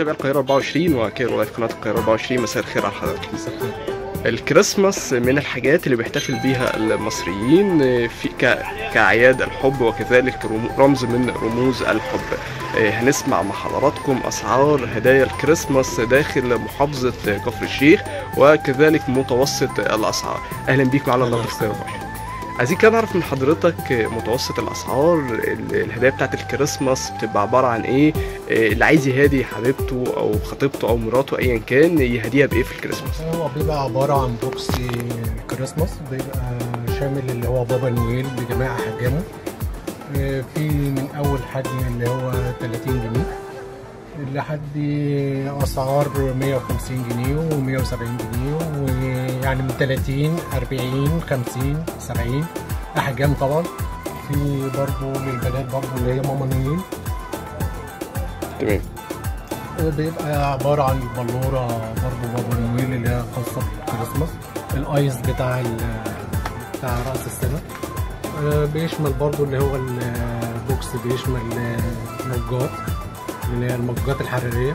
متابعي القاهرة 24 وكيرو لايف قناة القاهرة 24 مساء الخير على حضرتك الكريسماس من الحاجات اللي بيحتفل بيها المصريين في ك- كأعياد الحب وكذلك رم- رمز من رموز الحب آه، هنسمع مع حضراتكم أسعار هدايا الكريسماس داخل محافظة كفر الشيخ وكذلك متوسط الأسعار أهلا بيك معنا النهارده في القاهرة 24 عايزين كده نعرف من حضرتك متوسط الاسعار ال- الهدايا بتاعت الكريسماس بتبقى عباره عن ايه إيه اللي عايز يهادي حبيبته او خطيبته او مراته ايا كان يهديها بايه في الكريسماس هو بيبقى عبارة عن بوكس كريسماس بيبقى شامل اللي هو بابا نويل بجميع أحجامه آه، في من أول حجم اللي هو 30 جنيه لحد أسعار 150 جنيه و170 جنيه ويعني من 30 40 50 70 أحجام طبعا في برضه للبنات برضه اللي هي ماما نويل تمام بيبقى عبارة عن البلورة برضه بابا نويل اللي هي خاصة بالكريسماس الآيس بتاع ال- بتاع رأس السنة آه، بيشمل برضه اللي هو البوكس بيشمل مجات اللي هي المجات الحرارية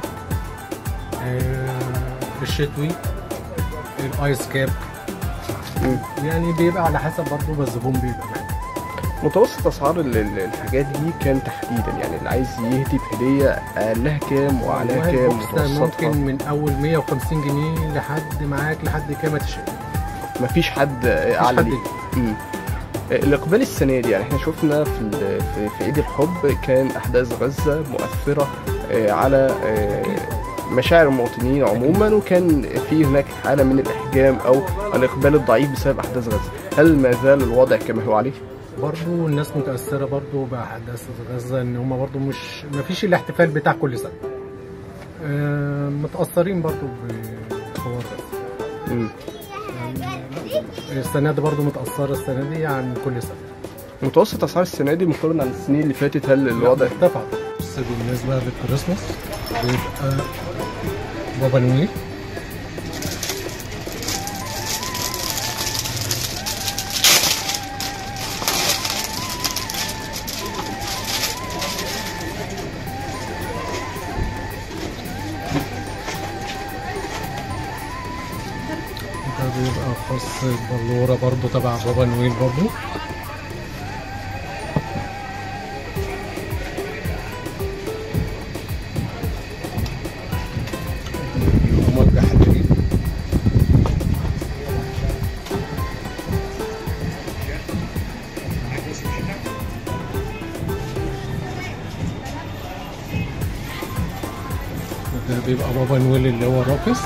آه، الشتوي الآيس كاب مم. يعني بيبقى على حسب برضه ما الزبون بيبقى معاه متوسط اسعار ال- ال- الحاجات دي كام تحديدا يعني اللي عايز يهدي بهديه اقلها كام واعلاها والله كام البوكس ده متوسطها ممكن من أول 150 جنيه لحد معاك لحد كام تشتري مفيش حد اعلى حد ليه مم. الاقبال السنه دي يعني احنا شفنا في ال- في, في عيد الحب كان احداث غزه مؤثره آه، على آه، مشاعر المواطنين عموما وكان في هناك حاله من الاحجام او الاقبال الضعيف بسبب احداث غزه هل ما زال الوضع كما هو عليه برضو الناس متأثرة برضو بأحداث غزة إن هما برضو مش مفيش الاحتفال بتاع كل سنة. آه، متأثرين برضو بحوار غزة. مم. يعني السنة دي برضو متأثرة السنة دي عن كل سنة. متوسط اسعار السنه دي مقارنه عن السنين اللي فاتت هل الوضع ارتفع. بس بالنسبة للكريسماس بيبقى بابا نويل ده بيبقى خاص بلورة برضو تبع بابا نويل برضو موجه حراري ده بيبقى بابا نويل اللي هو راقص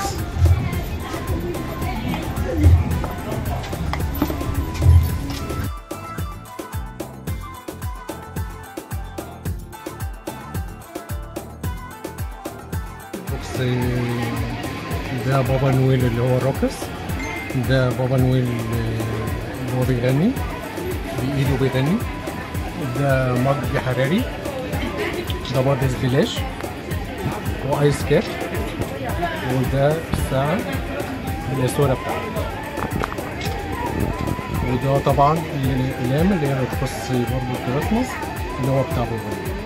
بوكس ده بابا نويل اللي هو الراقص ده بابا نويل اللي هو بيغني بإيده بيغني ده مج حراري ده برضه سبلاش وآيس كاب وده الساعة الصورة بتاعته وده طبعا الأقلام اللي هي بتخص برضه الكريسماس اللي هو بتاع بابا نويل